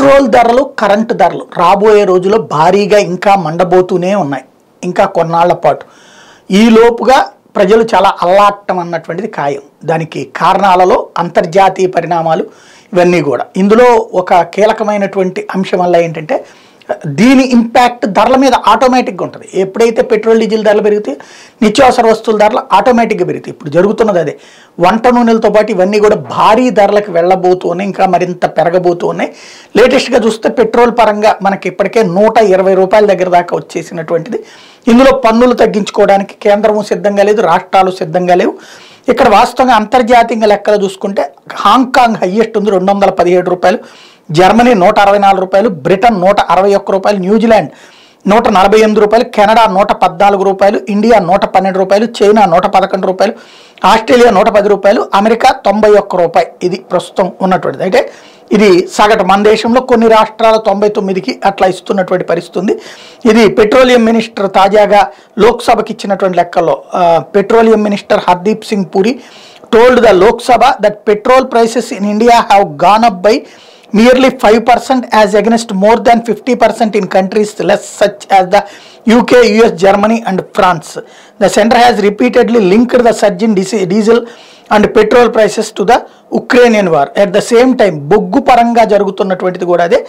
Petrol ధరలు current ధరలు రాబోయే రోజుల్లో భారీగా ఇంకా మండబోతూనే ఉన్నాయి ఇంకా కొన్నాళ్ల పాటు ఈ లోపుగా ప్రజలు చాలా అల్లాట్టం అన్నటువంటిది ఖాయం దానికి కారణాలలో అంతర్జాతీయ పరిణామాలు ఇవన్నీ కూడా ఇందులో ఒక కీలకమైనటువంటి అంశం వల్ల ఏంటంటే దీని ఇంపాక్ట్ ధరల మీద ఆటోమేటిక్గా ఉంటుంది ఎప్పుడైతే పెట్రోల్ డీజిల్ ధరలు పెరుగుతాయి నిత్యావసర వస్తువుల ధరలు ఆటోమేటిక్గా పెరుగుతాయి ఇప్పుడు జరుగుతున్నది అదే వంట నూనెలతో పాటు ఇవన్నీ కూడా భారీ ధరలకు వెళ్ళబోతూ ఉన్నాయి ఇంకా మరింత పెరగబోతూ ఉన్నాయి లేటెస్ట్గా చూస్తే పెట్రోల్ పరంగా మనకి ఇప్పటికే నూట ఇరవై రూపాయల దగ్గర దాకా వచ్చేసినటువంటిది ఇందులో పన్నులు తగ్గించుకోవడానికి కేంద్రము సిద్ధంగా లేదు రాష్ట్రాలు సిద్ధంగా లేవు ఇక్కడ వాస్తవంగా అంతర్జాతీయంగా లెక్కలు చూసుకుంటే హాంకాంగ్ హయ్యెస్ట్ ఉంది రెండు వందల పదిహేడు రూపాయలు జర్మనీ నూట అరవై నాలుగు రూపాయలు బ్రిటన్ నూట అరవై ఒక్క రూపాయలు న్యూజిలాండ్ నూట నలభై ఎనిమిది రూపాయలు కెనడా నూట పద్నాలుగు రూపాయలు ఇండియా నూట పన్నెండు రూపాయలు చైనా నూట పదకొండు రూపాయలు ఆస్ట్రేలియా నూట పది రూపాయలు అమెరికా తొంభై ఒక్క రూపాయి ఇది ప్రస్తుతం ఉన్నటువంటిది అయితే ఇది సగటు మన దేశంలో కొన్ని రాష్ట్రాల తొంభై తొమ్మిదికి అట్లా ఇస్తున్నటువంటి పరిస్థితి ఉంది ఇది పెట్రోలియం మినిస్టర్ తాజాగా లోక్సభకి ఇచ్చినటువంటి లెక్కల్లో ఆ, petroleum minister Hardeep Singh Puri told the Lok Sabha that petrol prices in India have gone up by nearly 5% as against more than 50% in countries less such as the UK, US, Germany and France. The center has repeatedly linked the surge in dis- diesel and petrol prices to the Ukrainian war. At the same time, బొగ్గు పరంగా జరుగుతున్నటువంటిది కూడా అదే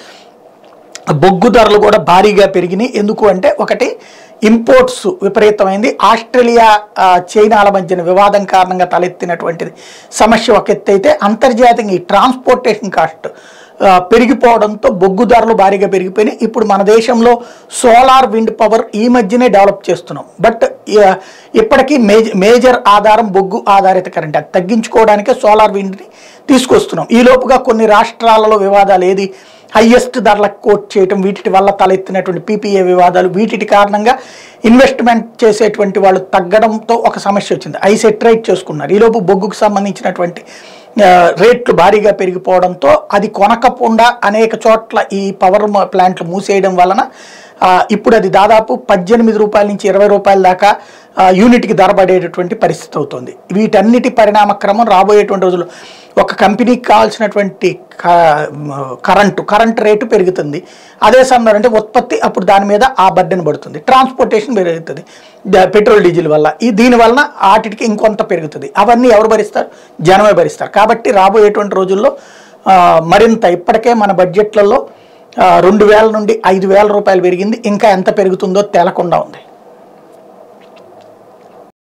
బొగ్గు ధరలు కూడా భారీగా పెరిగినాయి ఎందుకు అంటే ఒకటి ఇంపోర్ట్స్ విపరీతమైంది ఆస్ట్రేలియా ఆ, చైనాల మధ్యన వివాదం కారణంగా తలెత్తినటువంటిది సమస్య ఒక ఎత్తు అయితే అంతర్జాతీయంగా ఈ ట్రాన్స్పోర్టేషన్ కాస్ట్ ఆ, పెరిగిపోవడంతో బొగ్గు ధరలు భారీగా పెరిగిపోయినాయి ఇప్పుడు మన దేశంలో సోలార్ విండ్ పవర్ ఈ మధ్యనే డెవలప్ చేస్తున్నాం బట్ ఆ, ఇప్పటికీ మేజర్ మేజర్ ఆధారం బొగ్గు ఆధారిత కరెంట్ అది తగ్గించుకోవడానికే సోలార్ విండ్ని తీసుకొస్తున్నాం ఈ లోపుగా కొన్ని రాష్ట్రాలలో వివాదాలు ఏది హయ్యెస్ట్ ధరలకు కోట్ చేయటం వీటి వల్ల తలెత్తినటువంటి పీపీఏ వివాదాలు వీటి కారణంగా ఇన్వెస్ట్మెంట్ చేసేటువంటి వాళ్ళు తగ్గడంతో ఒక సమస్య వచ్చింది అవి సెటరైట్ చేసుకున్నారు ఈలోపు బొగ్గుకు సంబంధించినటువంటి ఆ, రేట్లు భారీగా పెరిగిపోవడంతో అది కొనకుండా అనేక చోట్ల ఈ పవర్ మ- ప్లాంట్లు మూసేయడం వలన ఆ, ఇప్పుడు అది దాదాపు పద్దెనిమిది రూపాయల నుంచి ఇరవై రూపాయల దాకా ఆ, యూనిట్కి ధర పడేటటువంటి పరిస్థితి అవుతుంది వీటన్నిటి పరిణామ క్రమం రాబోయేటువంటి రోజుల్లో ఒక కంపెనీకి కావాల్సినటువంటి క- కరెంటు కరెంట్ రేటు పెరుగుతుంది అదే సమయంలో అంటే ఉత్పత్తి అప్పుడు దాని మీద ఆ బర్డెన్ పడుతుంది ట్రాన్స్పోర్టేషన్ పెరుగుతుంది ద- పెట్రోల్ డీజిల్ వల్ల ఈ దీని వలన వాటికి ఇంకొంత పెరుగుతుంది అవన్నీ ఎవరు భరిస్తారు జనమే భరిస్తారు కాబట్టి రాబోయేటువంటి రోజుల్లో ఆ, మరింత ఇప్పటికే మన బడ్జెట్లలో ఆ, రెండు వేల నుండి ఐదు వేల రూపాయలు పెరిగింది ఇంకా ఎంత పెరుగుతుందో తేలకుండా ఉంది